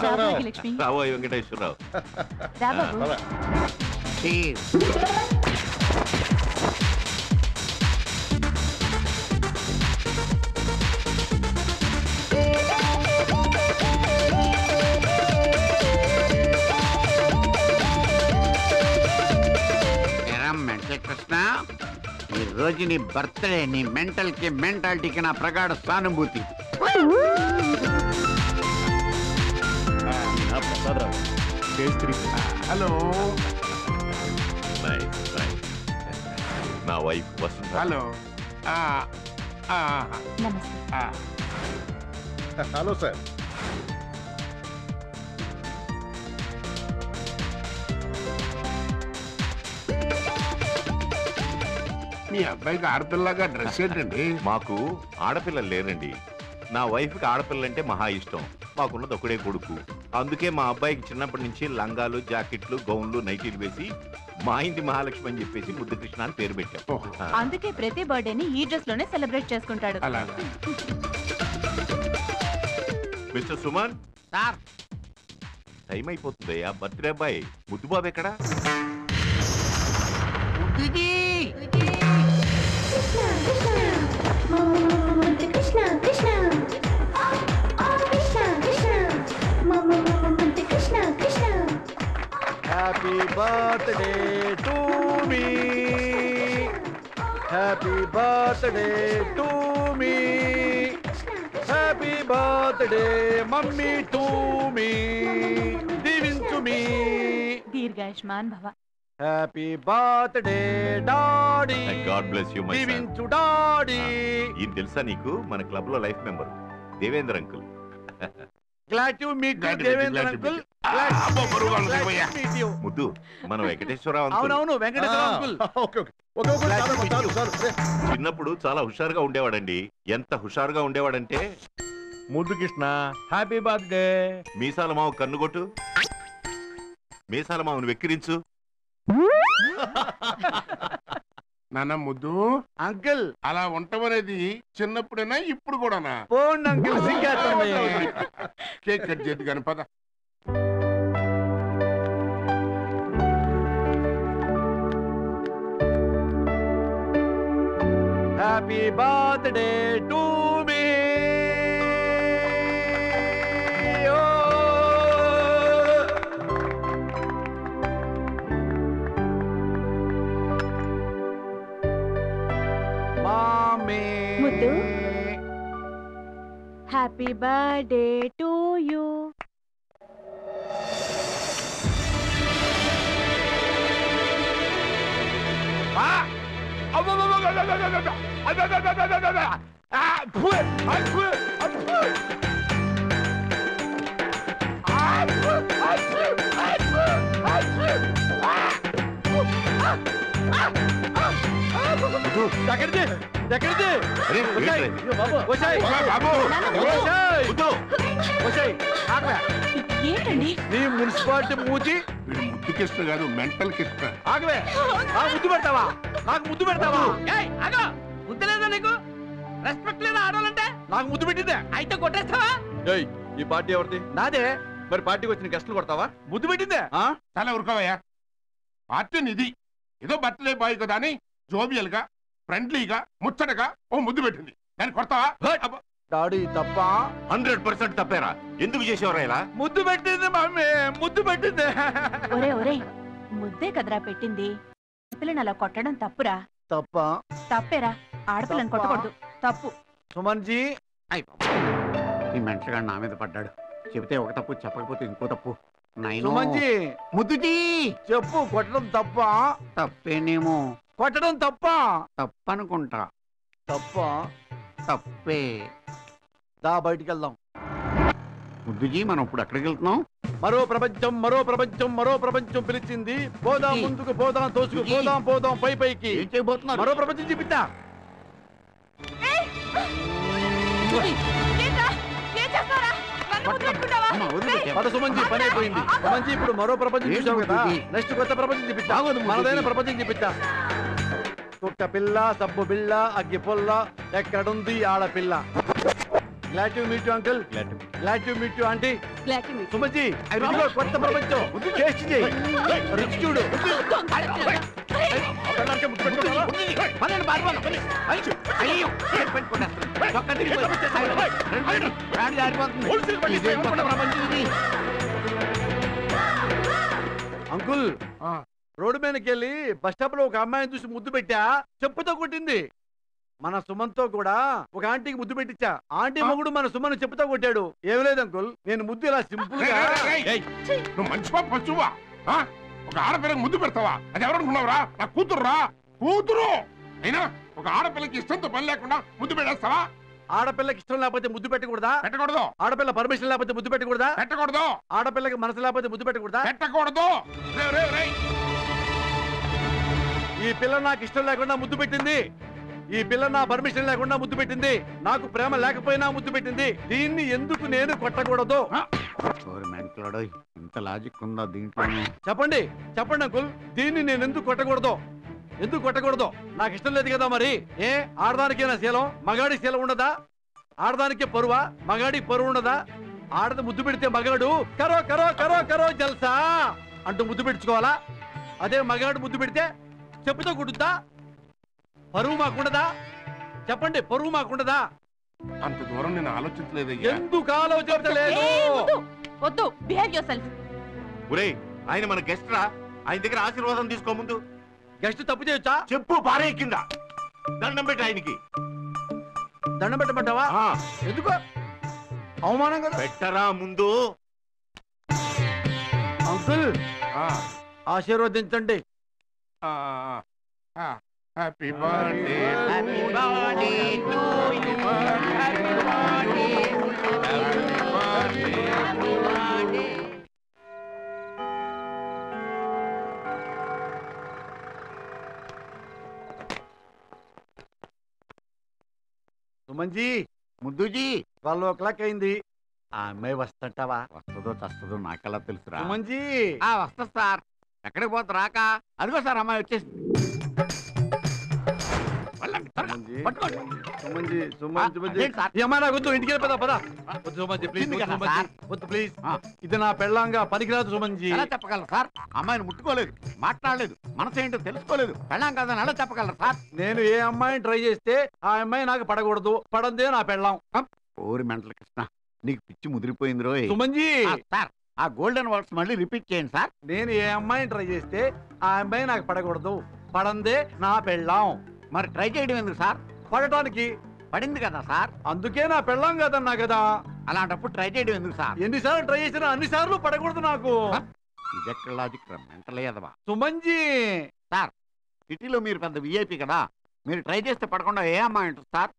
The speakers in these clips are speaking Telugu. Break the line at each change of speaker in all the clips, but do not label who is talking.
రాబోయే లక్ష్మి
రాబోయే వెంకటేశ్వరరావు
రా బాబు
పద.
ఏరా మెంటల్ కృష్ణ ఈ రోజు నీ బర్త్డే నీ మెంటల్ కి మెంటాలిటీకి నా ప్రగాఢ సానుభూతి
హలో
Nice, nice. నా వైఫ్ వసంత
హలో ఆ, ఆ,
నమస్తే
ఆ.
హలో సార్
మీ అబ్బాయికి ఆడపిల్లగా డ్రెస్ ఏంటండి
మాకు ఆడపిల్లలు లేరండి నా వైఫ్కి ఆడపిల్లంటే మహా ఇష్టం మాకున్నది ఒకడే కొడుకు అందుకే మా అబ్బాయికి చిన్నప్పటి నుంచి లంగాలు జాకెట్లు గౌన్లు నైటీలు వేసి మా ఇంటి మహాలక్ష్మి అని చెప్పేసి ముద్దు కృష్ణ అని పేరు పెట్టాం
ఓహో.
ఆ,
అందుకే ప్రతి బర్త్డేని ఈ డ్రెస్ లోనే సెలబ్రేట్ చేసుకుంటాడు
అలాగా
మిస్టర్ సుమన్
సార్
టైం అయిపోతుందయ్యా బర్త్డే అబ్బాయి ముద్దు బాబు ఎక్కడా
Krishna Krishna Krishna Krishna Krishna Krishna
happy birthday to me happy birthday to me happy birthday mummy to me దీవించు మీ
దీర్ఘాయుష్మాన్ భవ
happy birthday daddy
god bless you my
దీవించు డాడీ
ఈయన తెలుసా నీకు మన క్లబ్ లో life member Devendra uncle
glad to meet
Glad to meet you,
Devendra
glad to
uncle
meet you. ఆ, అబ్బో, బరువుగా ఉంది, భయ్యా.
ముద్దు మన వెంకటేశ్వరరావు అంకుల్
అవునవును Venkateswara uncle
okay okay okay okay చాలు అమ్మా, చాలు చాలు అరే,
చిన్నప్పుడు చాలా హుషారుగా ఉండేవాడండి ఎంత హుషారుగా ఉండేవాడంటే
ముద్దు కృష్ణ హ్యాపీ బర్త్డే
మీసాల మావ కన్నుగొట్టు మీసాల మామను వెక్కిరించు
నాన్న ముద్దు
అంకుల్
అలా ఉండమనేది చిన్నప్పుడేనా ఇప్పుడు కూడానా
పోండి అంకుల్ సింగేస్తుంది
కేక్ కట్ చేద్దు కానీ పద
happy birthday to me mummy
ముద్దు. హ్యాపీ బర్త్డే టు యూ
ఆ! అబ్బబ్బబ్బబ్బబ్బబ్బబ్బబ్బ! అబ్బబ్బబ్బబ్బబ్బబ్బ! ఆ! ఫు! ఆ! ఫు! ఆ! ఫు! ఆ! ఫు! ఆ! ఫు! ఆ! ఫు! ఆ! ఫు! ఆ! ఫు! ఆ! ఆ! ఆ! ఆ!
ముద్దు
ఎక్కడిది ఎక్కడిది
అరే,
వచ్చాయ్.
ఏంట్రా?
అయ్యో బాబు. వచ్చాయ్.
ఓ, బాబు!
వచ్చాయ్.
ముద్దు
వచ్చాయ్. ఆగవే.
ఏంటండి
నీ మున్సిపాలిటీ మూచి
వీడు ముద్దు కిష్ట కాదు మెంటల్ కిష్ట
ఆగవే నాకు ముద్దు పెడతావా నాకు ముద్దు పెడతావా
అగో బుద్ధి లేదా నీకు రెస్పెక్ట్ లేదా ఆడాలంటే
నాకు ముద్దు పెట్టిందే
అయితే కొట్టేస్తావా
ఏయ్ ఈ పార్టీ ఎవరిది నాదే మరి పార్టీకి వచ్చిన గెస్టులు కొడతావా ముద్దు పెట్టిందే ఆ?
చాలా ఊరుకోవయ్యా పార్టీ నిధి ఏదో బర్త్డే బాయ్ కదా అని జోబియల్ గా ఫ్రెండ్లీగా ముచ్చటగా ఓ ముద్దు పెట్టింది దాన్ని కొడతావా
హట్.
అబ్బా!
డాడీ తప్ప
హండ్రెడ్ పర్సెంట్ తప్పేరా ఎందుకు చేసేవరా ఇలా
ముద్దు పెట్టింది మమ్మీ ముద్దు పెట్టింది
ఒరే ఒరే ముద్దే కదరా పెట్టింది పిల్లని అలా కొట్టడం తప్పురా
తప్ప
తప్పేరా ఆడపిల్లని
తప్పా?
కొట్టకూడదు తప్పు
సుమన్ జీ
అయ్ బాబా. ఈ మెంటగా నా మీద పడ్డాడు చెబితే ఒక తప్పు చెప్పకపోతే ఇంకో తప్పు నైను
సుమన్ జీ
ముద్దుజీ
చెప్పు కొట్టడం తప్ప
తప్పేనేమో
కొట్టడం తప్ప
తప్పనుకుంటా
తప్ప
తప్పే
దా బయటికి వెళ్దాం
ముద్దుజీ మనం ఇప్పుడు ఎక్కడికి వెళ్తున్నాం
మరో ప్రపంచం మరో ప్రపంచం మరో ప్రపంచం పిలిచింది పోదాం
ఇది.
ముందుకు పోదాం తోసుకు
ఇది.
పోదాం పోదాం పై పైకి
ఏం చేయబోతున్నారు
మరో ప్రపంచం చూపిద్దా
ఏంట్రా? ఏం చేస్తారా నన్ను ముద్దు పెట్టుకుంటావా?
అమ్మ, వదిలిపెట్టే.
పద సుమంజీ పని అయిపోయింది సుమంజీ ఇప్పుడు మరో ప్రపంచం
ఏంటి
చూసావు కదా
ముద్దుజీ?
నెక్స్ట్ కొత్త ప్రపంచం చూపిస్తా
బాగోదు ముద్దుజీ.
మనదైన ప్రపంచం చూపిస్తా కుక్క పిల్ల సబ్బు బిళ్ళ అగ్గి పుల్ల ఎక్కడుంది ఆడపిల్ల glad to meet you uncle glad to meet you aunty
Glad to meet you.
Sumathi ఇదిగో కొత్త ప్రపంచం టేస్ట్ చేయి రుచి చూడు
అవతలాంటి ముద్దు పెట్టుకుంటావా? పదండి, పారిపోదాం, పదండి. అయ్యో, అయ్యో, చేతి పెట్టుకునేస్తున్నాడు. చొక్కా తిరిగిపోయి. రండి, రాండి, జారిపోతుంది. ఇదేం కొత్త ప్రపంచం ఇది?
అంకుల్
ఆ.
రోడ్డు మీదకి వెళ్ళి బస్ స్టాప్ లో ఒక అమ్మాయిని చూసి ముద్దు పెట్టా చెప్పుతో కొట్టింది మన సుమన్తో కూడా ఒక ఆంటీకి ముద్దు పెట్టించా ఆంటీ మొగుడు మన సుమన్ చెప్పుతో కొట్టాడు ఏం లేదు అంకుల్ నేను ముద్దు ఇలా సింపుల్ గా
రేయ్, రేయ్, రేయ్. నువ్వు మంచివా పశువా ఆ? ఒక ఆడపిల్లకి ముద్దు పెడతావా అది ఎవరనుకున్నావురా నా కూతురురా కూతురు అయినా ఒక ఆడపిల్లకి ఇష్టంతో పని లేకుండా ముద్దు పెట్టేస్తావా
ఆడపిల్లకి ఇష్టం లేకపోతే ముద్దు పెట్టకూడదా
పెట్టకూడదు
ఆడపిల్ల పర్మిషన్ లేకపోతే ముద్దు పెట్టకూడదా
పెట్టకూడదు
ఆడపిల్లకి మనసు లేకపోతే ముద్దు పెట్టకూడదా
పెట్టకూడదు రేయ్, రేయ్, రేయ్.
ఈ పిల్ల నాకు ఇష్టం లేకుండా ముద్దు పెట్టింది ఈ పిల్ల నా పర్మిషన్ లేకుండా ముద్దు పెట్టింది నాకు ప్రేమ లేకపోయినా ముద్దు పెట్టింది దీన్ని ఎందుకు నేను కొట్టకూడదు
ఓరి మెంటలోడు, ఇంత లాజిక్ ఉందా దీంట్లోనే
చెప్పండి చెప్పండి అంకుల్ దీన్ని నేను ఎందుకు కొట్టకూడదు ఎందుకు కొట్టకూడదు నాకు ఇష్టం లేదు కదా మరి ఏ ఆడదానికేనా శీలం మగాడి శీలం ఉండదా ఆడదానికే పరువా మగాడికి పరువు ఉండదా ఆడది ముద్దు పెడితే మగాడు కరో కరో కరో కరో జల్సా అంటూ ముద్దు పెట్టుకోవాలా అదే మగాడు ముద్దు పెడితే చెప్పుతో కుట్టుద్దా పరువు మాకుండదా చెప్పండి పరువు మాకుండదా
అంత దూరం నేను ఆలోచించలేదయ్యా
ఎందుకు ఆలోచించలేదు
ఏయ్, వద్దు వద్దు బిహేవ్ యువర్ సెల్ఫ్
ఒరేయ్ ఆయన మన గెస్ట్ రా ఆయన దగ్గర ఆశీర్వాదం తీసుకో ముందు
గెస్ట్ తప్పు చేయొచ్చా
చెప్పు పారే కింద దండం పెట్టి ఆయనకి
దండం పెట్టమంటావా
ఆ,
ఎందుకు అవమానం కదా
పెట్టరా ముందు
అంకుల్
ఆ,
ఆశీర్వదించండి
ఆ, ఆ, happy birthday
happy birthday to you happy birthday happy birthday
Suman ji
Muddu ji
twelve o'clock అయింది ఆ అమ్మాయి వస్తుంటావా
వస్తుందో చస్తుందో నాకెలా తెలుసురా
సుమన్జీ
ఆ వస్తా సార్ ఎక్కడికి పోతా రాక అదిగో సార్ అమ్మాయి వచ్చేసి వెళ్ళండి, త్వరగా.
సుమన్జీ
పట్టుకోండి.
సుమన్జీ
ఆ,
సుమన్ సుమన్జీ
అదేంటి సార్?
ఈ అమ్మాయి నాకు వద్దు ఇంటికి వెళ్ళిపోదా పదా వద్దు సుమన్జీ ప్లీజ్
ఎందుకు
వద్దు
అలా
సుమన్జీ
సార్?
వద్దు ప్లీజ్
ఆ.
ఇది నా పెళ్ళంగా పనికిరాదు సుమన్జీ
ఎలా చెప్పగలరు సార్ అమ్మాయిని ముట్టుకోలేదు మాట్లాడలేదు మనసు ఏంటో తెలుసుకోలేదు పెళ్ళాం కదని ఎలా చెప్పగలరు సార్
నేను ఏ అమ్మాయిని ట్రై చేస్తే ఆ అమ్మాయి నాకు పడకూడదు పడందే నా పెళ్ళాం
ఓరి మెంటల కృష్ణ నీకు పిచ్చి ముదిరిపోయింది రోయ్
సుమన్జీ
ఆ, సార్ ఆ గోల్డెన్ వర్డ్స్ మళ్ళీ రిపీట్ చేయండి సార్
నేను ఏ అమ్మాయిని ట్రై చేస్తే ఆ అమ్మాయి నాకు పడకూడదు పడందే నా పెళ్ళాం
మరి ట్రై చేయడం ఎందుకు సార్
పడటానికి
పడింది కదా సార్
అందుకే నా పెళ్ళాం కదన్నా కదా
అలాంటప్పుడు ట్రై చేయడం ఎందుకు సార్
ఎన్నిసార్లు ట్రై చేసినా అన్ని సార్లు పడకూడదు నాకు
ఇది ఎక్కడ లాజిక్ మెంటల్ ఎదవా
సుమన్జీ
సిటీలో మీరు పెద్ద విఐపి కదా మీరు ట్రై చేస్తే పడకుండా ఏ అమ్మాయి ఉంటుంది సార్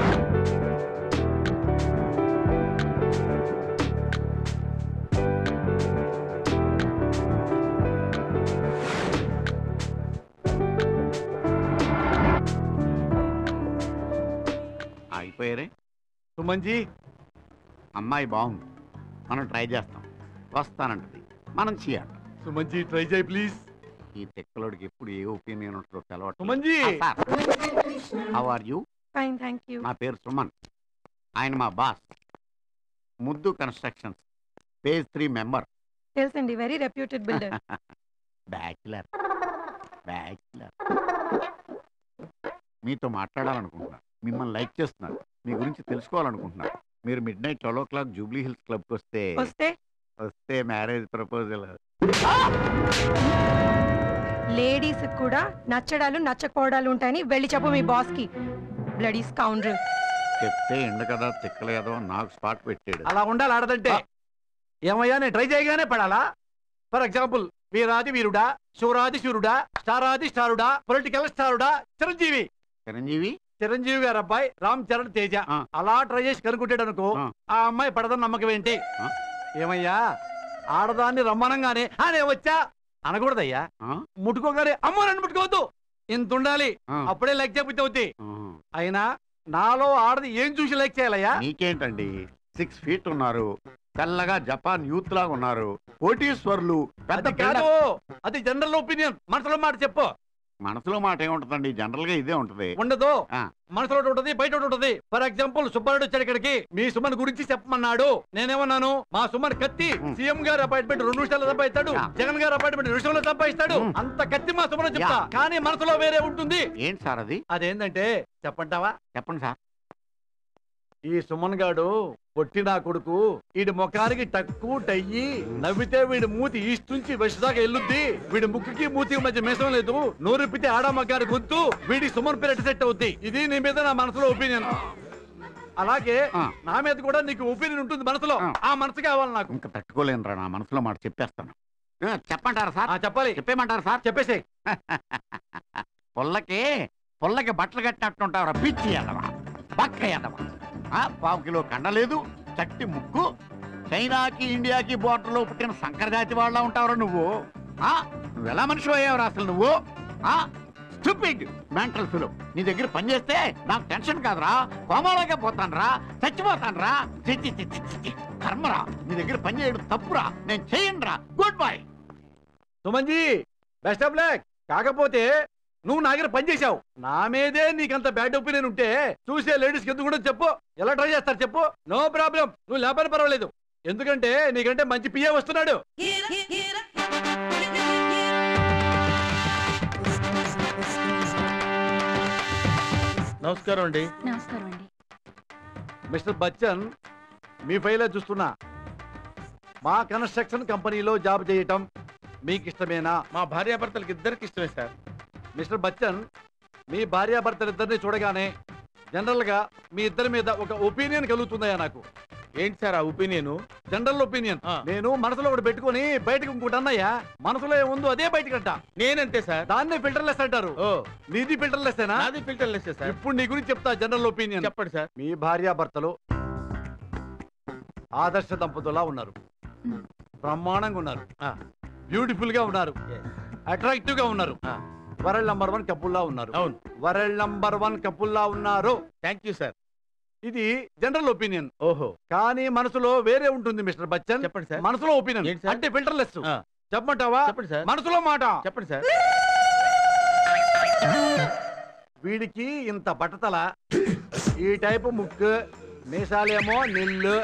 అయిపోయారే
సుమన్జీ
అమ్మాయి బాగుంది మనం ట్రై చేస్తాం వస్తానంటది మనం చేయాలి
సుమన్జీ ట్రై చేయి ప్లీజ్
ఈ తెక్కలోడికి ఎప్పుడు ఏ ఒపీనియన్ ఉంటుందో తెలవట్లేదు
Suman ji
how are you
fine thank you
నా పేరు సుమన్ ఆయన మా boss Muddu constructions page three member
తెలుసండి very reputed builder
bachelor bachelor మీతో మాట్లాడాలనుకుంటున్నా మిమ్మల్ని లైక్ చేస్తున్నారు మీ గురించి తెలుసుకోవాలనుకుంటున్నారు మీరు midnight twelve o'clock Jubilee Hills క్లబ్కి వస్తే
వస్తే
వస్తే మ్యారేజ్ ప్రపోజల్
లేడీస్ కూడా నచ్చడాలు నచ్చకపోవడాలు ఉంటాయని వెళ్ళి చెప్పు మీ బాస్ కి బ్లడీ స్కౌండర్
చెప్తే ఎండ కదా తిక్కలేదో నాకు స్పాట్ పెట్టాడు
అలా ఉండాలి ఆడదంటే ఏమయ్యా నేను ట్రై చేయగానే పడాలా ఫర్ ఎగ్జాంపుల్ వీరాది వీరుడా శూరాది శూరుడా స్టారాది స్టారుడా పొలిటికల్ స్టారుడా చిరంజీవి
చిరంజీవి
చిరంజీవి గారు అబ్బాయి రామ్ చరణ్ తేజ
ఆ.
అలా ట్రై చేసి కనుక్కుంటాడు అనుకో
ఆ.
ఆ అమ్మాయి పడదని నమ్మకం ఏంటి
ఆ.
ఏమయ్యా ఆడదాన్ని రమ్మనంగానే "ఆ, నేను వచ్చా అనకూడదయ్యా
ఆ?
ముట్టుకోగానే అమ్మో నన్ను ముట్టుకోవద్దు ఇంత ఉండాలి
ఆ.
అప్పుడే లెగ్ చెబుతే అవుతాయి
ఆహా.
అయినా నాలో ఆడది ఏం చూసి లెగ్ చేయాలయ్యా
నీకేంటండి సిక్స్ ఫీట్ ఉన్నారు తెల్లగా జపాన్ యూత్ లాగా ఉన్నారు కోటీశ్వర్లు పెద్ద
అది కాదు అది జనరల్ ఒపీనియన్ మనసులో మాట చెప్పు
మనసులో మాట ఏముంటదండి జనరల్ గా ఇదే ఉంటది
ఉండదు
ఆ.
మనసులో ఒకటి ఉంటది బయట ఒకటి ఉంటది ఫర్ ఎగ్జాంపుల్ సుబ్బారెడ్డి వచ్చాడు ఇక్కడికి మీ సుమన్ గురించి చెప్పమన్నాడు నేనేమన్నాను మా సుమన్ కత్తి
ఉం.
సీఎం గారు అపాయింట్మెంట్ రెండు నిమిషాలు సంపాదిస్తాడు
యా.
జగన్ గారు అపాయింట్మెంట్ రెండు నిమిషాలు సంపాదిస్తాడు
ఉం.
అంత కత్తి మా సుమన్ చెప్తా
యా.
కానీ మనసులో వేరే ఉంటుంది
ఏంటి సార్ అది
అదేంటంటే చెప్పంటావా
చెప్పండి సార్
ఈ సుమన్ గాడు పొట్టి నా కొడుకు వీడి ముఖానికి టక్కు టయ్యి నవ్వితే వీడి మూతి ఈస్ట్ నుంచి వెస్ట్ దాకా ఎల్లుద్ది వీడి ముక్కుకి మూతికి మధ్య మేసం లేదు నోరిప్పితే ఆడా మగ్గారి గొంతు వీడి సుమన్ పేరు సెట్ అవుద్ది ఇది నీ మీద నా మనసులో ఒపీనియన్ అలాగే
ఆ.
నా మీద కూడా నీకు ఒపీనియన్ ఉంటుంది మనసులో
ఆ.
ఆ మనసు కావాలి నాకు
ఇంకా తట్టుకోలేనురా నా మనసులో మాట చెప్పేస్తాను ఆ, చెప్పంటారా సార్
ఆ చెప్పాలి
చెప్పేమంటారా సార్
చెప్పేసే
పుల్లకి పుల్లకి బట్టలు కట్టినట్టుంటావురా పిచ్చి ఎదవా పక్క ఎదవా ఆ, పావు కిలో కండ లేదు చట్టి ముక్కు చైనాకి ఇండియాకి బోర్డర్లో పుట్టిన సంకర జాతి వాళ్ళ ఉంటావురా నువ్వు ఆ నువ్వు ఎలా మనిషి అయ్యావురా అసలు నువ్వు ఆ స్టూపిడ్ మెంటల్ ఫిలో నీ దగ్గర పని చేస్తే నాకు టెన్షన్ కాదురా కోమాలోకే పోతానురా చచ్చిపోతానురా చిచ్చి చిచ్చి చిచ్చి కర్మరా నీ దగ్గర పని చేయడం తప్పురా నేను చెయ్యనురా goodbye
Suman ji best of luck కాకపోతే నువ్వు నా దగ్గర పని చేశావు నా మీదే నీకంత బ్యాడ్ ఒపీనియన్ ఉంటే చూసే లేడీస్కి ఎందుకు కూడా చెప్పు ఎలా ట్రై చేస్తారు చెప్పు నో ప్రాబ్లం నువ్వు లేపని పర్వాలేదు ఎందుకంటే నీకంటే మంచి పిఏ వస్తున్నాడు
నమస్కారం అండి
నమస్కారం అండి
మిస్టర్ బచ్చన్ మీ ఫైలే చూస్తున్నా మా కన్స్ట్రక్షన్ కంపెనీలో జాబ్ చేయటం మీకు ఇష్టమేనా
మా భార్యాభర్తలకి ఇద్దరికి ఇష్టమే సార్
మిస్టర్ బచ్చన్ మీ భార్యాభర్తలిద్దరిని చూడగానే జనరల్ గా మీ ఇద్దరి మీద ఒక ఒపీనియన్ కలుగుతుందయ్యా నాకు
ఏంటి సార్ ఆ ఒపీనియన్
జనరల్ ఒపీనియన్
ఆ.
నేను మనసులో ఒకటి పెట్టుకొని బయటకు ఇంకోటి అన్నయ్యా మనసులో ఏముందో అదే బయటకంట
నేనంతే సార్
దాన్నే ఫిల్టర్ లెస్ అంటారు
ఓ
నీది ఫిల్టర్ లెస్సేనా
నాది ఫిల్టర్ లెస్ సార్
ఇప్పుడు నీ గురించి చెప్తా జనరల్ ఒపీనియన్
చెప్పండి సార్
మీ భార్యాభర్తలు ఆదర్శ దంపతులా ఉన్నారు
మ్.
బ్రహ్మాండంగా ఉన్నారు
ఆ.
బ్యూటిఫుల్ గా ఉన్నారు అట్రాక్టివ్ గా ఉన్నారు
ఆ.
వరల్డ్ నంబర్ వన్ కపుల్లా ఉన్నారు
అవును
వరల్డ్ నంబర్ వన్ కపుల్లా ఉన్నారు
థ్యాంక్ యూ సార్
ఇది జనరల్ ఒపీనియన్
ఓహో
కానీ మనసులో వేరే ఉంటుంది మిస్టర్ బచ్చన్
చెప్పండి సార్
మనసులో ఒపీనియన్
ఏంటి సార్?
అంటే ఫిల్టర్ లెస్
ఆ.
చెప్పమంటావా
చెప్పండి సార్
మనసులో మాట
చెప్పండి సార్
వీడికి ఇంత బట్టతల ఈ టైపు ముక్కు మీసాలేమో నిల్లు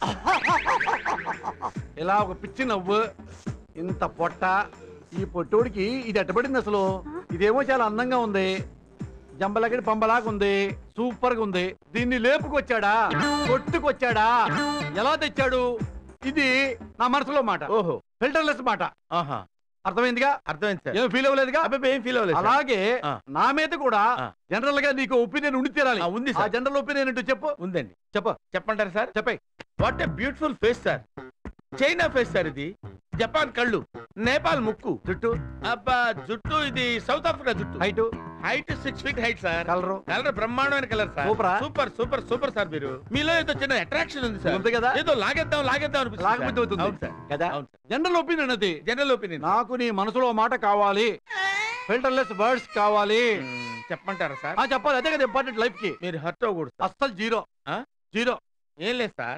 ఇలా ఒక పిచ్చి నవ్వు ఇంత పొట్ట ఈ పొట్టోడికి ఇది ఎట్టబడింది అసలు ఇదేమో చాలా అందంగా ఉంది జంబలగడి పంబలాగా ఉంది సూపర్ గా ఉంది దీన్ని లేపుకొచ్చాడా కొట్టుకొచ్చాడా ఎలా తెచ్చాడు ఇది నా మనసులో మాట
ఓహో
ఫిల్టర్లెస్ మాట
ఆహా
అర్థమైందిగా
అర్థమైంది సార్
ఏం ఫీల్ అవ్వలేదుగా
అబ్బాయి ఏం ఫీల్ అవ్వలేదు సార్.
అలాగే
ఆ.
నా మీద కూడా
ఆ.
జనరల్ గా నీకు ఒపీనియన్ ఉండి తీరాలి
ఆ, ఉంది
ఆ
సార్
జనరల్ ఒపీనియన్ ఏంటో చెప్పు
ఉందండి
చెప్పు
చెప్పంటారా సార్
చెప్పే
what a beautiful face sir China face sir ఇది జపాన్ కళ్ళు నేపాల్ ముక్కు
జుట్టు
అబ్బా జుట్టు ఇది సౌత్ ఆఫ్రికా జుట్టు
height
height six feet height sir
colour
colour బ్రహ్మాండమైన కలర్ సార్
సూపరా?
సూపర్ సూపర్ సూపర్ సార్ మీరు మీలో ఏదో చిన్న అట్రాక్షన్ ఉంది సార్
ఉంది కదా
ఏదో లాగేద్దాం లాగేద్దాం అనిపిస్తుంది
లాగబుద్ధి
సార్.
అవుతుంది
అవును సార్
కదా
అవును సార్
జనరల్ ఒపీనియన్ అది
జనరల్ ఒపీనియన్
నాకు నీ మనసులో మాట కావాలి ఫిల్టర్లెస్ వర్డ్స్ కావాలి
చెప్పమంటారా సార్
ఆ చెప్పాలి అదే కదా ఇంపార్టెంట్ లైఫ్ కి
మీరు హర్ట్ అవ్వకూడదు సార్.
అస్సలు జీరో
ఆ?
జీరో
ఏం లేదు సార్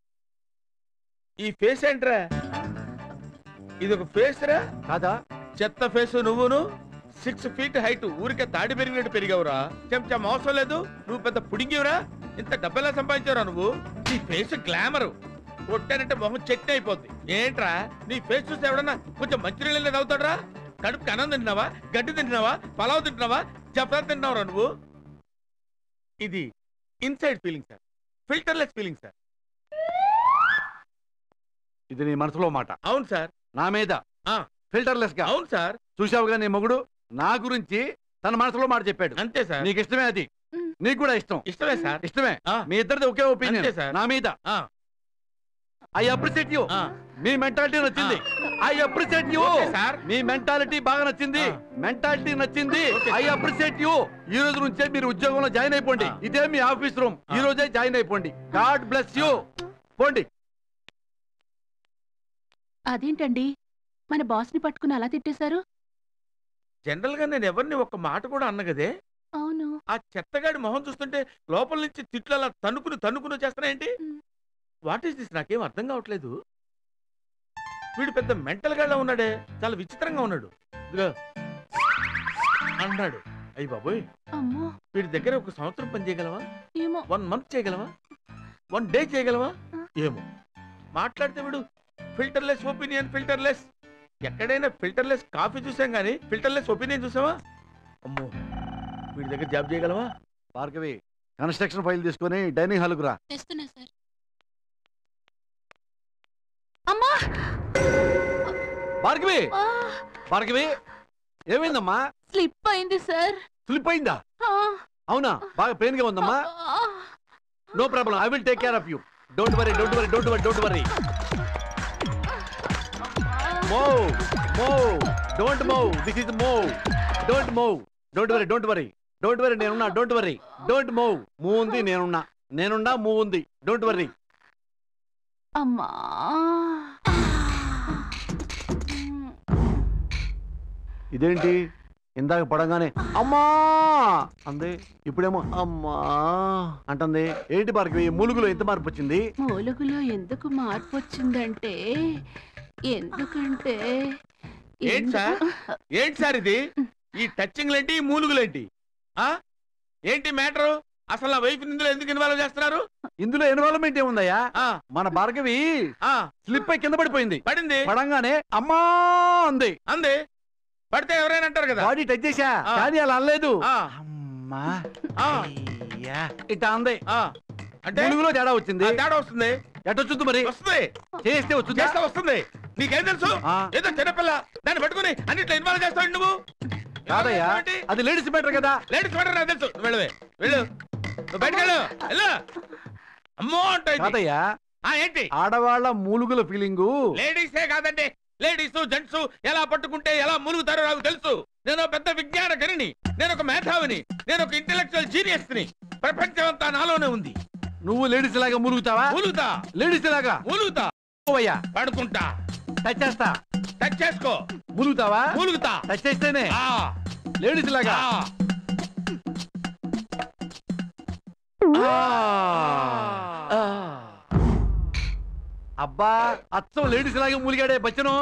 ఈ ఫేస్ ఏంట్రా ఇది ఒక ఫేస్ రా
కాదా
చెత్త ఫేస్ నువ్వును సిక్స్ ఫీట్ హైట్ ఊరికే తాడి పెరిగినట్టు పెరిగావురా చెంచా మోసం లేదు నువ్వు పెద్ద పుడింగివురా ఇంత డబ్బెలా సంపాదించావురా నువ్వు నీ ఫేస్ గ్లామర్ కొట్టానంటే మొహం చెట్టు అయిపోద్ది ఏంట్రా నీ ఫేస్ చూస్తే ఎవడన్నా కొంచెం మంచినీళ్ళ తాగుతాడరా కడుపుకి అన్నం తింటున్నావా గడ్డి తింటున్నావా పలావ్ తింటున్నావా జఫ్రా తింటున్నావురా నువ్వు ఇది inside feeling sir filterless feeling sir
ఇది నీ మనసులో మాట
అవును సార్
నా మీద
ఆ.
ఫిల్టర్లెస్ గా
అవును సార్
చూసావుగా నీ మొగుడు నా గురించి తన మనసులో మాట చెప్పాడు
అంతే సార్
నీకు ఇష్టమే అది
మ్.
నీకు కూడా ఇష్టం
ఇష్టమే సార్
ఇష్టమే
ఆ.
మీ ఇద్దరిది ఒకే ఒపీనియన్
అంతే సార్.
నా మీద
ఆ.
ఐ అప్రిషియేట్ యూ
ఆ.
మీ మెంటాలిటీ నచ్చింది I appreciate you
okay sir
మీ మెంటాలిటీ బాగా నచ్చింది
ఆ.
మెంటాలిటీ నచ్చింది
okay
I
sir.
Appreciate you ఈ రోజు నుంచే మీరు ఉద్యోగంలో జాయిన్ అయిపోండి
ఆ.
ఇదే మీ ఆఫీస్ రూమ్
ఆ.
ఈ రోజే జాయిన్ అయిపోండి గాడ్ బ్లెస్ యూ పోండి
అదేంటండి మన బాస్ ని పట్టుకుని అలా తిట్టేశారు
జనరల్ గా నేను ఎవరిని ఒక్క మాట కూడా అన్నగదే
అవును
ఆ చెత్తగాడి మొహం చూస్తుంటే లోపల నుంచి తిట్లు అలా తన్నుకుని తన్నుకుని చేస్తున్నాయేంటి
మ్.
వాట్ ఈస్ దిస్ నాకేం అర్థం కావట్లేదు వీడు పెద్ద మెంటల్ గాళ్ళ ఉన్నాడే చాలా విచిత్రంగా ఉన్నాడు ఇదిగో అన్నాడు అయ్యి బాబోయ్
అమ్మో
వీడి దగ్గర ఒక సంవత్సరం పని చేయగలవా
ఏమో
వన్ మంత్ చేయగలవా వన్ డే చేయగలవా ఏమో మాట్లాడితే వీడు ఫిల్టర్లెస్ ఒపీనియన్ ఫిల్టర్లెస్ ఎక్కడైనా ఫిల్టర్లెస్ కాఫీ చూసాం కానీ ఫిల్టర్లెస్ ఒపీనియన్ చూసావా అమ్మో వీడి దగ్గర జాబ్ చేయగలవా
భార్గవి కన్స్ట్రక్షన్ ఫైల్ తీసుకొని డైనింగ్ హాల్కు రా
తెస్తున్నా సార్ అమ్మా
భార్గవి భార్గవి ఏమైందమ్మా
స్లిప్ అయింది సార్
స్లిప్ అయిందా అవునా బాగా పెయిన్ గా ఉందమ్మా no problem I will take care of you don't worry don't worry don't worry don't worry move move don't move this is move don't move don't worry don't worry don't worry నేనున్నా don't worry don't move move ఉంది నేనున్నా నేనున్నా మూవ్ ఉంది డోంట్ వరీ
అమ్మా
ఇదేంటి ఇందాక పడంగానే అమ్మా అంది ఇప్పుడేమో అమ్మా అంటుంది ఏంటి భార్గవి మూలుగులో ఎంత మార్పు వచ్చింది
మూలుగులో ఎందుకు మార్పు వచ్చిందంటే ఎందుకంటే
ఏంటి సార్ ఏంటి సార్ ఇది ఈ టచింగ్లేంటి ఈ మూలుగులేంటి ఆ ఏంటి మ్యాటరు అసలు నా వైఫ్ ఇందులో ఎందుకు ఇన్వాల్వ్ చేస్తున్నారు
ఇందులో ఇన్వాల్వ్మెంట్ ఏముందయ్యా
ఆ
మన భార్గవి
ఆ
స్లిప్ అయి కింద పడిపోయింది
పడింది
పడంగానే అమ్మా అంది
అంది పడితే ఎవరైనా అంటారు కదా
బాడీ టచ్ చేశా
ఆ.
కానీ అలా అనలేదు
ఆ
అమ్మా
ఆ
అయ్యా ఇట్లా అంది
ఆ అంటే
మూలుగులో తేడా వచ్చింది
ఆ తేడా వస్తుంది
ఎట్టొచ్చుంది మరి
వస్తుంది
చేస్తే వచ్చిందా
చేస్తే వస్తుంది నీకేం తెలుసు
ఆ.
ఏదో చిన్నపిల్ల దాన్ని పట్టుకుని అన్నిట్లో ఇన్వాల్వ్ చేస్తావు నువ్వు
కాదయ్యా అది లేడీస్ మ్యాటర్ కదా
లేడీస్ మ్యాటర్ నాకు తెలుసు నువ్వు వెళ్ళవే వెళ్ళు నువ్వు బయటకు వెళ్ళు వెళ్ళు అమ్మో అంటాయి
కాదయ్యా
ఏంటి
ఆడవాళ్ళ మూలుగుల ఫీలింగు
లేడీసే కాదండి లేడీస్ జెంట్స్ ఎలా పట్టుకుంటే ఎలా మునుగుతారో నాకు తెలుసు నేను ఒక పెద్ద విజ్ఞాన గనిని నేను ఒక మేధావిని నేను ఒక ఇంటెలెక్చువల్ జీనియస్ ని ప్రపంచం అంతా నాలోనే ఉంది
నువ్వు లేడీస్ లాగా మూలుగుతావా
మూలుగుతా
లేడీస్ లాగా
మూలుగుతా
అయ్యా
పడుకుంటా
టచ్ చేస్తా
టచ్ చేసుకో
మూలుగుతావా
మూలుగుతా
టచ్ చేస్తేనే
ఆ,
లేడీస్ లాగా
ఆ.
ఆ. అబ్బా అచ్చం లేడీస్ లాగా మూలిగాడే బచ్చను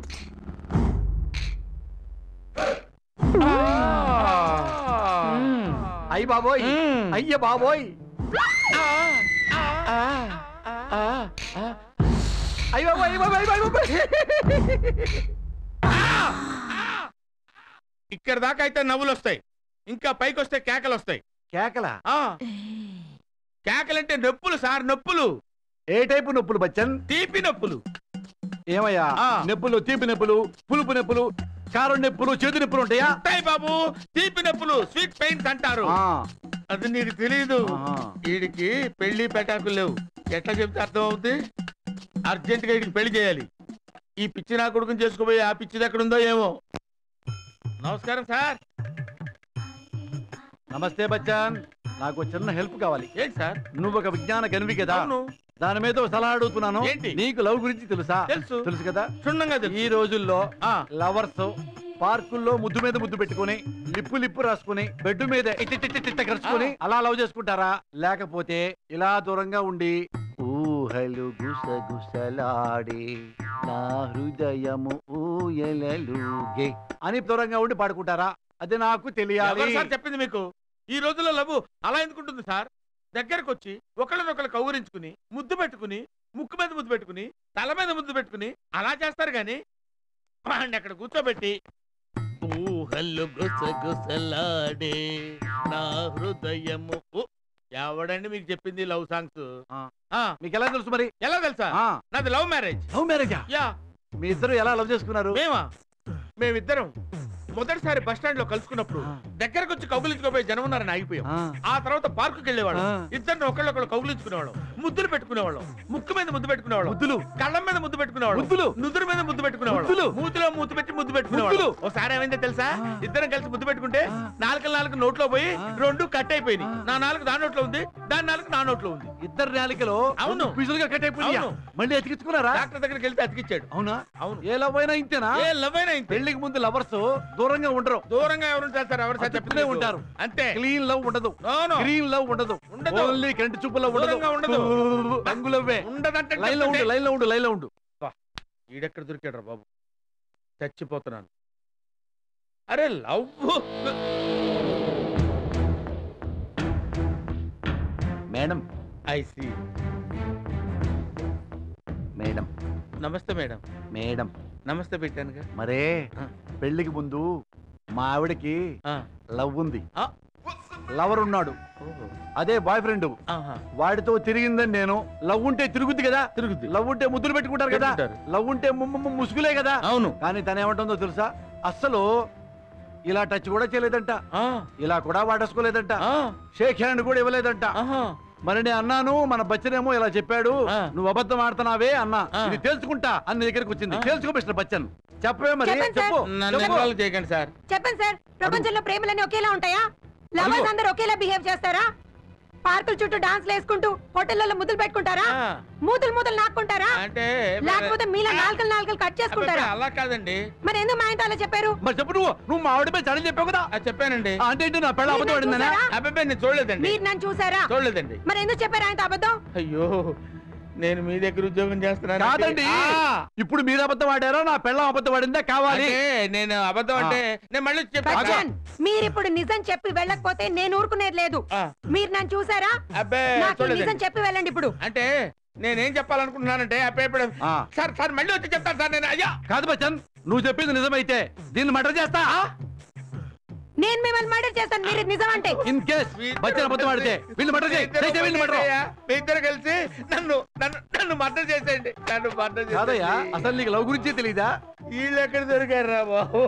మ్మ్. అయ్య బాబోయ్
మ్మ్.
అయ్య బాబోయ్ అయ్య బాబోయ్ అయ్య బాబోయ్ అయ్య బాబోయ్
ఇక్కడ దాకా అయితే నవ్వులు వస్తాయి ఇంకా పైకి వస్తే కేకలు వస్తాయి
కేకల
ఆ కేకలంటే నొప్పులు సార్ నొప్పులు
ఏ టైపు నొప్పులు బచ్చన్
తీపి నొప్పులు
ఏమయ్యా
ఆ.
నొప్పులు తీపి నొప్పులు పులుపు నొప్పులు కారం నొప్పులు చేతి నొప్పులు ఉంటాయా
ఉంటాయి బాబు తీపి నొప్పులు స్వీట్ పెయిన్స్ అంటారు
ఆ.
అది నీకు తెలియదు
ఆహా.
వీడికి పెళ్లి పెటాకులు లేవు ఎట్లా చెప్తే అర్థం అవుద్ది అర్జెంట్ గా వీడికి పెళ్లి చేయాలి ఈ పిచ్చి నా కొడుకుని చేసుకోబోయి ఆ పిచ్చిది ఎక్కడుందో ఏమో నమస్కారం సార్
నమస్తే బచ్చన్ నాకు చిన్న హెల్ప్ కావాలి
ఏంటి సార్
నువ్వు ఒక విజ్ఞాన గనివి కదా
అవును
దాని మీద ఒక సలహా అడుగుతున్నాను
ఏంటి?
నీకు లవ్ గురించి తెలుసా
తెలుసు
తెలుసు కదా
క్షుణ్ణంగా
ఈ
తెలుసు
రోజుల్లో
ఆ,
లవర్స్ పార్కుల్లో ముద్దు మీద ముద్దు పెట్టుకుని లిప్పు లిప్పు రాసుకుని బెడ్ మీద ఇట్టిట్టిట్టిట్ట కరుచుకుని అలా లవ్ చేసుకుంటారా లేకపోతే ఇలా దూరంగా ఉండి ఊహలు గుసగుసలాడే నా హృదయము ఊయలలుగే అని దూరంగా ఉండి పాడుకుంటారా అది నాకు తెలియాలి
ఎవరు సార్ చెప్పింది మీకు ఈ రోజుల్లో లవ్ అలా ఎందుకుంటుంది సార్ దగ్గరకు వచ్చి ఒకళ్ళనొకళ్ళు కౌగురించుకుని ముద్దు పెట్టుకుని ముక్కు మీద ముద్దు పెట్టుకుని తల మీద ముద్దు పెట్టుకుని అలా చేస్తారు గాని వాడిని అక్కడ కూర్చోబెట్టి ఊహల్లు గుసగుసలాడే నా హృదయము ఊ, ఎవడండి మీకు చెప్పింది లవ్ సాంగ్స్
ఆ. మీకు ఎలా తెలుసు మరి
ఎలా తెలుసా
ఆ,
నాది లవ్ మ్యారేజ్
లవ్ మ్యారేజా
యా
మీ ఇద్దరు ఎలా లవ్ చేసుకున్నారు
మేమా మేమిద్దరం మొదటిసారి బస్ స్టాండ్ లో కలుసుకున్నప్పుడు
ఆ.
దగ్గరకు వచ్చి కౌగులించుకోపోయి జనం ఉన్నారని ఆగిపోయాం
ఆ,
ఆ తర్వాత పార్కుకి వెళ్ళేవాళ్ళం
ఆ.
ఇద్దరిని ఒకళ్ళొకళ్ళు కౌగులించుకునేవాళ్ళం ముద్దులు పెట్టుకునేవాళ్ళం ముక్కు మీద ముద్దు పెట్టుకునేవాళ్ళం
ముద్దులు
కళ్ళం మీద ముద్దు పెట్టుకునేవాళ్ళం
ముద్దులు
నుదురు మీద ముద్దు పెట్టుకునేవాళ్ళం
ముద్దులు.
మూతిలో మూతి పెట్టి ముద్దు పెట్టుకునేవాళ్ళం
ముద్దులు.
ఒకసారి ఏమైందో తెలుసా
ఆ.
ఇద్దరం కలిసి ముద్దు పెట్టుకుంటే
ఆ.
నాలుగు నాలుగు నోట్లో పోయి
ఆ.
రెండు కట్ అయిపోయినాయి
ఆ.
నా నాలుగు దాని నోట్లో ఉంది దాని నాలుగు నా నోట్లో ఉంది
ఇద్దరు నాలికలో
అవును.
పిసులుగా కట్ అయిపోయినాయా
అవును.
మళ్ళీ ఎతికించుకున్నారా
డాక్టర్ దగ్గరికి వెళ్తే అతికిచ్చాడు
అవునా
అవును
ఏ లవ్ అయినా ఇంతేనా
ఏ లవ్ అయినా ఇంతే.
పెళ్లికి ముందు లవర్స్ దూరంగా ఉండరు
దూరంగా ఎవరు చేస్తారు ఎవరు సార్
అతుక్కునే
చెప్తూనే
ఉంటారు.
అంతే
క్లీన్ లవ్ ఉండదు
నో, నో.
గ్రీన్ లవ్ ఉండదు
ఉండదు.
ఓన్లీ కంటి చూపులో
దూరంగా ఉండదు.
ఉండదు రంగులవ్వే
ఉండదంటే
లైన్ లో ఉండు
చెప్తుంటే.
లైన్ లో ఉండు లైన్ లో ఉండు
ఈడెక్కడ దొరికాడు బాబు చచ్చిపోతున్నాను అరే love
madam
I see
madam
నమస్తే మేడం
మేడం
నమస్తే పెట్టానుగా
మరే
ఆ.
పెళ్లికి ముందు మా ఆవిడకి
ఆ,
లవ్ ఉంది
ఆ.
లవర్ ఉన్నాడు
ఓహో,
అదే బాయ్ ఫ్రెండ్
ఆహా,
వాడితో తిరిగిందని నేను లవ్ ఉంటే తిరుగుద్ది కదా
తిరుగుద్ది
లవ్ ఉంటే ముద్దులు పెట్టుకుంటారు కదా
పెట్టుకుంటారు.
లవ్ ఉంటే ము- ము- ముసుగులే కదా
అవును
కానీ తను ఏమంటుందో తెలుసా అస్సలు ఇలా టచ్ కూడా చేయలేదంట
ఆ,
ఇలా కూడా వాడేసుకోలేదంట
ఆ,
షేక్ హ్యాండ్ కూడా ఇవ్వలేదంట
ఆహా.
మరి నేను అన్నాను మన బచ్చనేమో ఇలా చెప్పాడు
ఆ.
నువ్వు అబద్ధం ఆడుతున్నావే అన్నా
ఆ.
ఇది తెలుసుకుంటా అని నీ దగ్గరికి వచ్చింది
ఆ.
తెలుసుకో మిస్టర్ బచ్చన్ చెప్పే మరి
చెప్పండి సార్.
చెప్పు
నన్ను
చెప్పు.
ఇన్వాల్వ్ చేయకండి సార్
చెప్పండి సార్ ప్రపంచంలో ప్రేమలన్నీ ఒకేలా ఉంటాయా లవర్స్ అందరూ ఒకేలా బిహేవ్ చేస్తారా పార్కుల చుట్టూ డాన్స్ వేసుకుంటూ హోటళ్లలో ముద్దులు పెట్టుకుంటారా
ఆ,
మూతులు మూతులు నాక్కుంటారా
అంటే
లేకపోతే మీలా నాలుకలు నాలుకలు కట్ చేసుకుంటారా
అబ్బబ్బే, అలా కాదండి
మరి ఎందుకు మా ఇంత అలా చెప్పారు
మరి చెప్పు నువ్వు నువ్వు మా ఆవిడపై చడని చెప్పావు కదా
అది చెప్పానండి
ఆ, అంటే ఏంటి నా పెళ్ళ
మీరు
అబద్ధం
నన్ను
ఆడిందనా
చూసారా?
అబ్బాయి నేను చూడలేదండి
మీరు నన్ను చూసారా
చూడలేదండి
మరి ఎందుకు చెప్పారు ఆయనతో అబద్ధం
అయ్యో నేను మీ దగ్గర ఉద్యోగం చేస్తున్నాను
కాదండి ఇప్పుడు మీరు అబద్ధం ఆడారా నా పెళ్ళం అబద్ధం ఆడిందా కావాలి
అంటే నేను అబద్ధం అంటే నేను మళ్ళీ చెప్తాను
బచ్చన్ మీరు ఇప్పుడు నిజం చెప్పి వెళ్ళకపోతే నేను ఊరుకునేది లేదు
ఆ,
మీరు నన్ను చూసారా
అబ్బాయి
నాకు ఈ నిజం
చూడలేదండి
చెప్పి వెళ్ళండి ఇప్పుడు
అంటే నేనేం చెప్పాలనుకుంటున్నానంటే అబ్బాయి ఇప్పుడు
ఆ,
సార్ సార్ మళ్ళీ వచ్చి చెప్తాను సార్ నేను అయ్యా
కాదు బచ్చన్ నువ్వు చెప్పింది నిజమైతే దీన్ని మటర్ చేస్తా
నేను మిమ్మల్ని మర్డర్ చేస్తాను మీరు ఇది నిజం అంటే
ఇన్ కేస్ బచ్చన్ అబద్ధం ఆడితే వీళ్ళు మటర్ చేయి చేయి, చేయి, వీళ్ళు మటర్
అయ్యా, మీ ఇద్దరు కలిసి నన్ను నన్ను నన్ను మర్డర్ చేసేయండి నన్ను మర్డర్
కాదయ్యా
చేసేయండి
అసలు నీకు లవ్ గురించే తెలీదా
వీళ్ళు ఎక్కడ దొరికారు రా బాబు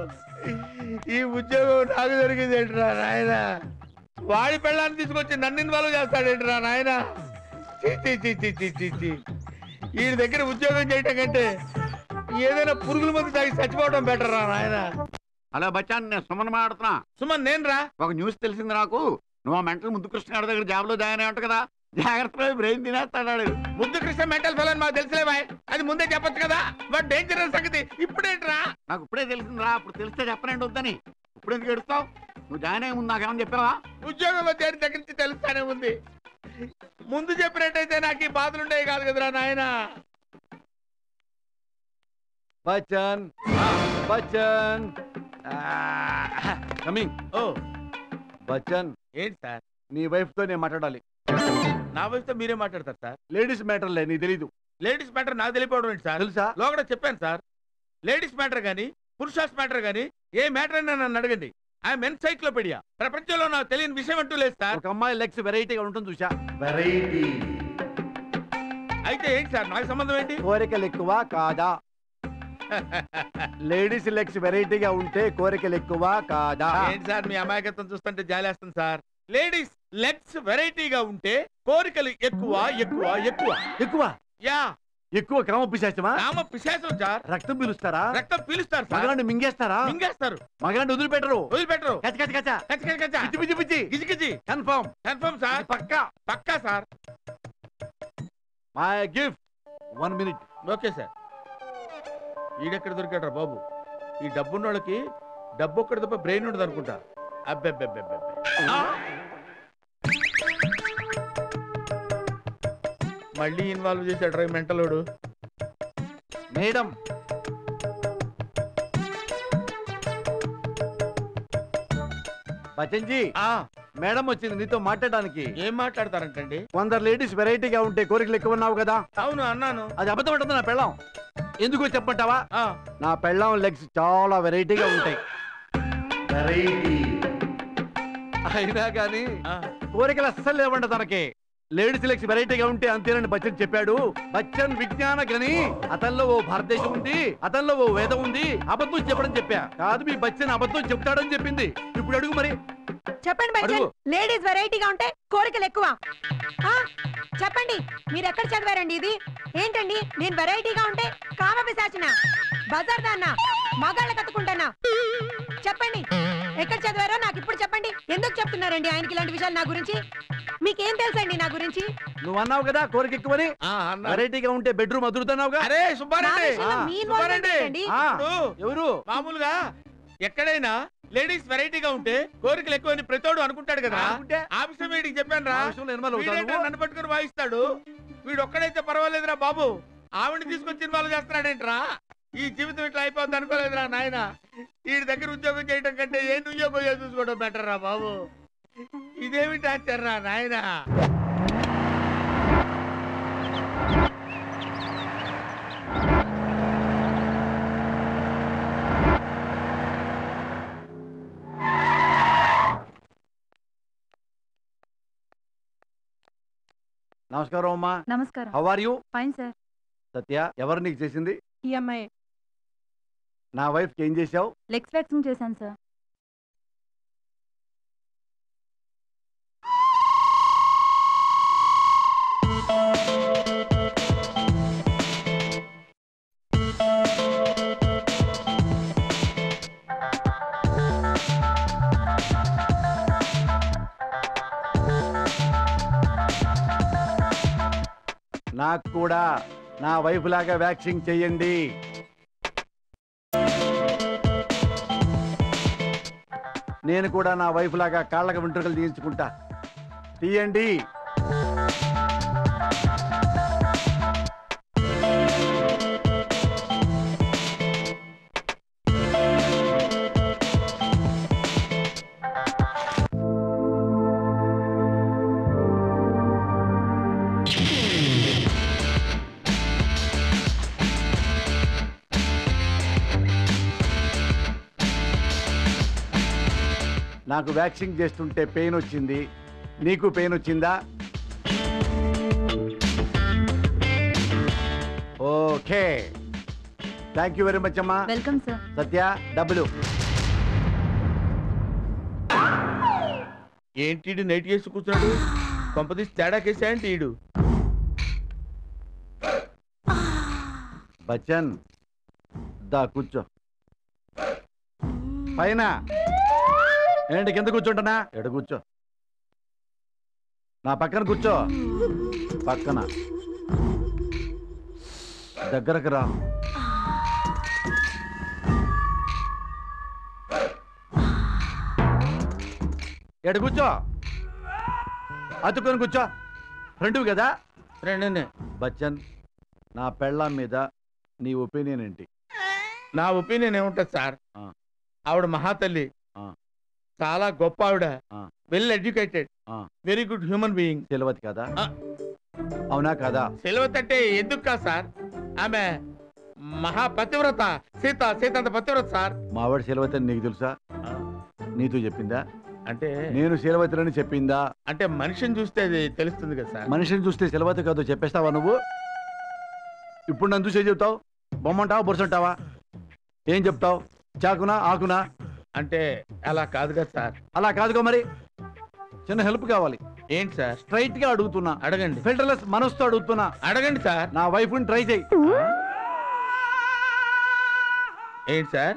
ఈ ఉద్యోగం నాకు దొరికింది ఏంట్రా నాయన వాడి పెళ్ళాన్ని తీసుకొచ్చి నన్ను ఇన్వాల్వ్ చేస్తాడేంట్రా నాయన చీ, చీ, చీ, చీ, చీ, చీ, చీ. వీడి దగ్గర ఉద్యోగం చేయటం కంటే ఏదైనా పురుగుల మందు తాగి చచ్చిపోవడం బెటర్ రా నాయన
హలో బచ్చాన్ నేను సుమన్ మాట్లాడుతున్నా
సుమన్ నేను రా
ఒక న్యూస్ తెలిసింది నాకు నువ్వు ఆ మెంటల్ ముద్దు కృష్ణ గారి దగ్గర జాబ్ లో జాయిన్ అయ్యి కదా జాగ్రత్తగా బ్రెయిన్ తినేస్తాడు
ముద్దు కృష్ణ మెంటల్ ఫెల్ అని మాకు తెలిసిలేవా అది ముందే చెప్పొచ్చు కదా బట్ డేంజరస్ సంగతి ఇప్పుడేంట్రా
నాకు ఇప్పుడే తెలిసిందిరా అప్పుడు తెలిస్తే చెప్పనండి వద్దని ఇప్పుడు ఎందుకు ఎడుస్తావు నువ్వు జాయిన్ అయ్యే ముందు నాకేమని చెప్పావా
ఉద్యోగంలో చేరిన దగ్గర నుంచి తెలుస్తానే ఉంది ముందు చెప్పినట్టయితే నాకు ఈ బాధలు ఉండేవి కాదు కదరా నాయనా
బచ్చన్ బచ్చన్ కమింగ్
ఓ
బచ్చన్
ఏంటి సార్
నీ వైఫ్ తో నేను మాట్లాడాలి
నా వయసుతో మీరే మాట్లాడతారు సార్
లేడీస్ మ్యాటర్లే నీ తెలీదు
లేడీస్ మ్యాటర్ నాకు తెలియపోవడం ఏంటి సార్
తెలుసా
లోగడ చెప్పాను సార్ లేడీస్ మ్యాటర్ కానీ పురుషాస్ మ్యాటర్ కానీ ఏ మ్యాటర్ అయినా నన్ను అడగండి ఐఎమ్ ఎన్సైక్లోపీడియా ప్రపంచంలో నాకు తెలియని విషయం అంటూ లేదు సార్
ఒక అమ్మాయి లెగ్స్ వెరైటీగా ఉంటుంది చూసా వెరైటీ
అయితే ఏంటి సార్ నాకు సంబంధం ఏంటి
కోరికలు ఎక్కువ కాదా లేడీస్ లెగ్స్ వెరైటీగా ఉంటే కోరికలు ఎక్కువ కాదా
ఏంటి సార్ మీ అమాయకత్వం చూస్తుంటే జాలేస్తుంది సార్ లేడీస్ లెగ్స్ వెరైటీగా ఉంటే కోరికలు ఎక్కువ ఎక్కువ ఎక్కువ
ఎక్కువ
యా
ఎక్కువ కామ పిశాచమా
రామ పిశాచం సార్
రక్తం పీలుస్తారా
రక్తం పీలుస్తారు సార్
మగాడిని మింగేస్తారా
మింగేస్తారు
మగాడిని వదిలిపెట్టరు
వదిలిపెట్టరు
కచ్చ కచ్చ కచ్చ
కచ్చ కచ్చ కచ్చ
పిచ్చి పిచ్చి పిచ్చి
గిజి గిజి
కన్ఫర్మ్
కన్ఫర్మ్ సార్
పక్కా
పక్కా sir
my gift one minute
okay sir ఈడెక్కడ దొరికాడు బాబు ఈ డబ్బున్నోళ్ళకి డబ్బు ఒక్కడి తప్ప బ్రెయిన్ ఉండదు అనుకుంటా అబ్బెబ్బెబ్బెబ్బెబ్బె ఆ! మళ్ళీ ఇన్వాల్వ్ చేశాడు రా మెంటలోడు
మేడం బచన్జీ
ఆ
మేడం వచ్చింది నీతో మాట్లాడడానికి
ఏం మాట్లాడతారంటండి
కొందరు లేడీస్ వెరైటీగా ఉంటే కోరికలు ఎక్కువ ఉన్నావు కదా
అవును అన్నాను
అది అబద్ధం ఉంటుంది నా పెళ్ళం ఎందుకో చెప్పంటావా
ఆ
నా పెళ్ళం లెగ్స్ చాలా వెరైటీగా ఉంటాయి వెరైటీ అయినా కానీ
ఆ,
కోరికలు అస్సలు లేవంట తనకి లేడీస్ లెగ్స్ వెరైటీగా ఉంటే అంతేనని బచ్చన్ చెప్పాడు బచ్చన్ విజ్ఞాన గని అతనిలో ఓ భారతదేశం ఉంది అతనిలో ఓ వేదం ఉంది అబద్ధం చెప్పడం చెప్పా కాదు మీ బచ్చన్ అబద్ధం చెప్తాడని చెప్పింది ఇప్పుడు అడుగు మరి
చెప్పండి బచ్చన్
అడుగు.
లేడీస్ వెరైటీగా ఉంటే కోరికలు ఎక్కువ ఆ? చెప్పండి మీరు ఎక్కడ చదివారండి ఇది ఏంటండి నేను వెరైటీగా ఉంటే కామ పిశాచినా బజార్ దాన్నా మగాళ్ళ కత్తుకుంటానా చెప్పండి ఎక్కడ చదివారో నాకు ఇప్పుడు చెప్పండి ఎందుకు చెప్తున్నారండి ఆయనకి ఇలాంటి విషయాలు నా గురించి మీకేం తెలుసండి నా గురించి
నువ్వు అన్నావు కదా కోరిక ఎక్కువని
ఆ, అన్నా.
వెరైటీగా ఉంటే బెడ్రూమ్ అదురుతున్నావుగా
అరే
నా
సుబ్బారెడ్డి
విషయంలో
ఆ,
మీ ఇన్వాల్వ్మెంట్
సుబ్బారెడ్డి.
ఏంటండి?
ఆ,
ఇప్పుడు
ఎవరు
మామూలుగా ఎక్కడైనా లేడీస్ వెరైటీగా ఉంటే కోరికలు ఎక్కువ ప్రతోడు అనుకుంటాడు కదా
అనుకుంటే?
ఆ విషయం వీడికి చెప్పాను రా
ఆ విషయంలో ఇన్వాల్వ్ అవుతావు
వీడేంట్రా
నువ్వు?
నన్ను పట్టుకుని వాయిస్తాడు వీడు ఒక్కడైతే పర్వాలేదురా బాబు ఆవిడని తీసుకొచ్చి ఇన్వాల్వ్ చేస్తున్నాడేంట్రా ఈ జీవితం ఇట్లా అయిపోద్ది అనుకోలేదురా నాయన వీడి దగ్గర ఉద్యోగం చేయడం కంటే ఏ ఉద్యోగం చేసి చూసుకోవడం బెటర్ రా బాబు ఇదేమి టార్చర్ రా నాయనా
నమస్కారం అమ్మా
నమస్కారం
how are you
fine sir
Satya ఎవరు నీకు చేసింది
ఈ అమ్మాయి
నా వైఫ్ ఏం చేశావు
లెగ్స్ వ్యాక్సింగ్ చేశాను సార్
నాకు కూడా నా వైఫ్ లాగా వ్యాక్సింగ్ చెయ్యండి నేను కూడా నా వైఫ్ లాగా కాళ్ళకి వెంట్రుకలు తీయించుకుంటా తీయండి నాకు వ్యాక్సింగ్ చేస్తుంటే పెయిన్ వచ్చింది నీకు పెయిన్ వచ్చిందా okay thank you very much అమ్మా
వెల్కమ్ సార్
సత్య డబ్బులు
ఏంటి ఈడు నైట్ చేసి కూర్చున్నాడు కొంపదీసి తేడా కేసా ఏంటి ఈడు
బచ్చన్ దా కూర్చో పైన ఏంటి కింద కూర్చోంటనా ఎడ కూర్చో నా పక్కన కూర్చో పక్కన దగ్గరకు రా ఎడ కూర్చో అతుక్కొని కూర్చో ఫ్రెండ్ కదా
రండి
బచ్చన్ నా పెళ్ళాం మీద నీ ఒపీనియన్ ఏంటి
నా ఒపీనియన్ ఏముంటది సార్
ఆ.
ఆవిడ మహాతల్లి
ఆ.
చాలా గొప్ప ఆవిడ
ఆ.
వెల్ ఎడ్యుకేటెడ్
ఆ.
వెరీ గుడ్ హ్యూమన్ బీయింగ్
తెలియదు కదా
ఆ.
అవునా కదా
సెలవు అంటే ఎందుకు కాదు సార్ ఆమె మహాపతివ్రత సీత సీత అంత పతివ్రత సార్
మావాడు శీలవతి నీకు తెలుసా నీతో చెప్పిందా
అంటే
నేను శీలవతిని చెప్పిందా
అంటే మనిషిని చూస్తే అది తెలుస్తుంది కదా సార్
మనిషిని చూస్తే శీలవతి కాదు చెప్పేస్తావా నువ్వు ఇప్పుడు నన్ను చూసే చెప్తావు బొమ్మంటావా బొరుసంటావా ఏం చెప్తావు చాకునా ఆకునా
అంటే అలా కాదు కదా సార్
అలా కాదుగా మరి చిన్న హెల్ప్ కావాలి
ఏంటి సార్
స్ట్రైట్ గా అడుగుతున్నా
అడగండి
ఫిల్టర్లెస్ మనసుతో అడుగుతున్నా
అడగండి సార్
నా వైఫ్ ని ట్రై చేయి
ఏంటి సార్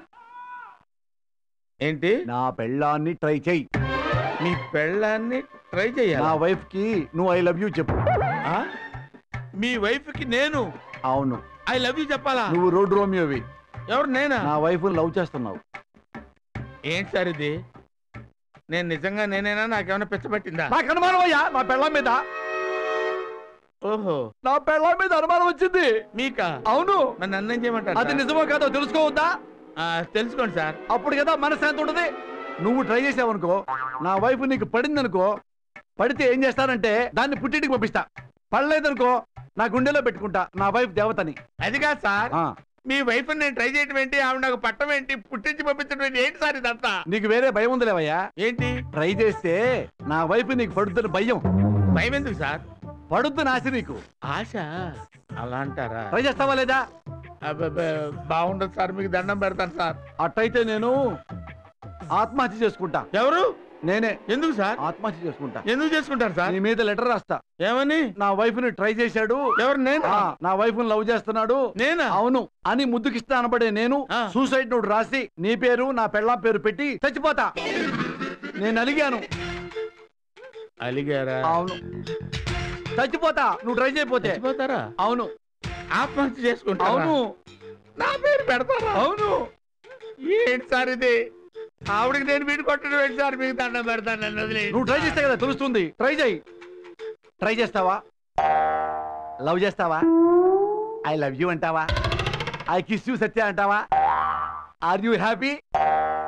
ఏంటి
నా పెళ్ళాన్ని ట్రై చేయి
మీ పెళ్ళాన్ని ట్రై
నా
చేయాలి
వైఫ్ కి నువ్వు ఐ లవ్ యూ చెప్పు
మీ వైఫ్ కి నేను
అవును
ఐ లవ్ యూ చెప్పాలా
నువ్వు రోడ్ రోమియోవి
ఎవరు నేనా
నా వైఫ్ లవ్ చేస్తున్నావు
ఏంటి సార్ ఇది నేను నిజంగా నేనేనా నాకేమైనా పిచ్చబట్టిందా
నాకు అనుమానం అయ్యా నా పెళ్ళాం మీద
ఓహో
నా పెళ్ళాం మీద అనుమానం వచ్చింది
మీకా
అవును
మరి నన్ను ఏం చేయమంటారు
అది
సార్?
నిజమో కాదో తెలుసుకోవద్దా
ఆ, తెలుసుకోండి సార్
అప్పుడు కదా మనశ్శాంతి ఉంటుంది నువ్వు ట్రై చేసావనుకో నా వైఫ్ నీకు పడింది అనుకో పడితే ఏం చేస్తానంటే దాన్ని పుట్టింటికి పంపిస్తా పడలేదనుకో నా గుండెలో పెట్టుకుంటా నా వైఫ్ దేవతని
అది కాదు సార్
ఆ,
మీ వైఫ్ నేను ట్రై చేయటం ఏంటి ఆవిడ నాకు పట్టం ఏంటి పుట్టించి పంపించడం ఏంటి ఏంటి సార్ ఇదంతా
నీకు వేరే భయం ఉందిలేవయ్యా
ఏంటి
ట్రై చేస్తే నా వైఫ్ నీకు పడుతున్న భయం
భయం ఎందుకు సార్
పడుద్దు ఆశ నీకు
ఆశ అలా అంటారా
ట్రై చేస్తావా లేదా
అబ్బబ్బే, బాగుండదు సార్ మీకు దండం పెడతాను సార్
అట్టయితే నేను ఆత్మహత్య చేసుకుంటా
ఎవరు
నేనే
ఎందుకు సార్
ఆత్మహత్య చేసుకుంటా
ఎందుకు చేసుకుంటారు సార్
నీ మీద లెటర్ రాస్తా
ఏమని
నా వైఫ్ ని ట్రై చేశాడు
ఎవరు నేను
ఆ, నా వైఫ్ ని లవ్ చేస్తున్నాడు
నేనా
అవును అని ముద్దుకిస్తా అనబడే నేను
ఆ.
సూసైడ్ నోట్ రాసి నీ పేరు నా పెళ్ళాం పేరు పెట్టి చచ్చిపోతా నేను అలిగాను
అలిగారా
అవును చచ్చిపోతా నువ్వు ట్రై చేయపోతే
చచ్చిపోతారా
అవును
ఆత్మహత్య చేసుకుంటారా
అవును
నా పేరు పెడతారా
అవును
ఏంటి సార్ ఇది ఆవిడకి నేను వీడు కొట్టడం ఏంటి సార్ మీకు దండం పెడతాను నన్ను వదిలేయండి
నువ్వు ట్రై చేస్తే కదా తెలుస్తుంది ట్రై చేయి ట్రై చేస్తావా లవ్ చేస్తావా ఐ లవ్ యూ అంటావా ఐ కిస్ యూ సత్య అంటావా ఆర్ యూ హ్యాపీ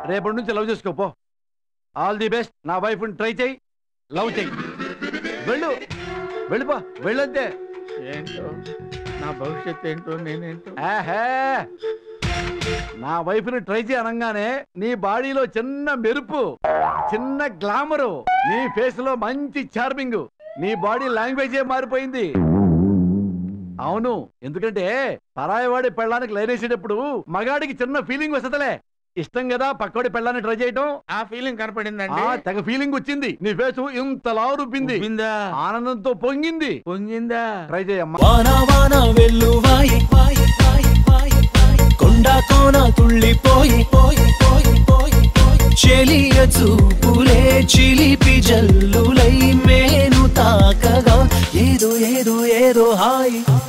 రేపటి నుంచి లవ్ చేసుకోపో ఆల్ ది బెస్ట్ నా వైఫ్ని ట్రై చేయి లవ్ చేయి వెళ్ళు వెళ్ళిపో వెళ్ళంతే
ఏంటో నా భవిష్యత్తు ఏంటో నేనేంటో
ఆహే నా వైఫ్ని ట్రై చేయి అనగానే నీ బాడీలో చిన్న మెరుపు చిన్న గ్లామరు నీ ఫేస్ లో మంచి చార్మింగ్ నీ బాడీ లాంగ్వేజే మారిపోయింది అవును ఎందుకంటే పరాయవాడి పెళ్ళానికి లైనేసేటప్పుడు మగాడికి చిన్న ఫీలింగ్ వస్తలే ఇష్టం కదా పక్కోడి పెళ్ళాన్ని ట్రై చేయటం
ఆ ఫీలింగ్ కనపడిందండి
ఆ తెగ ఫీలింగ్ వచ్చింది నీ ఫేస్ ఇంతలా రుబ్బింది
ఉబ్బిందా?
ఆనందంతో పొంగింది
పొంగిందా
ట్రై చేయమ్మా
వాన వాన వెల్లువాయి వాయి, వాయి, వాయి, వాయి. కొండ కోన తుళ్ళిపోయి పోయి పోయి పోయి పోయి. చెలియ చూపులే చిలిపి జల్లులై మేను తాకగా ఏదో ఏదో ఏదో హాయి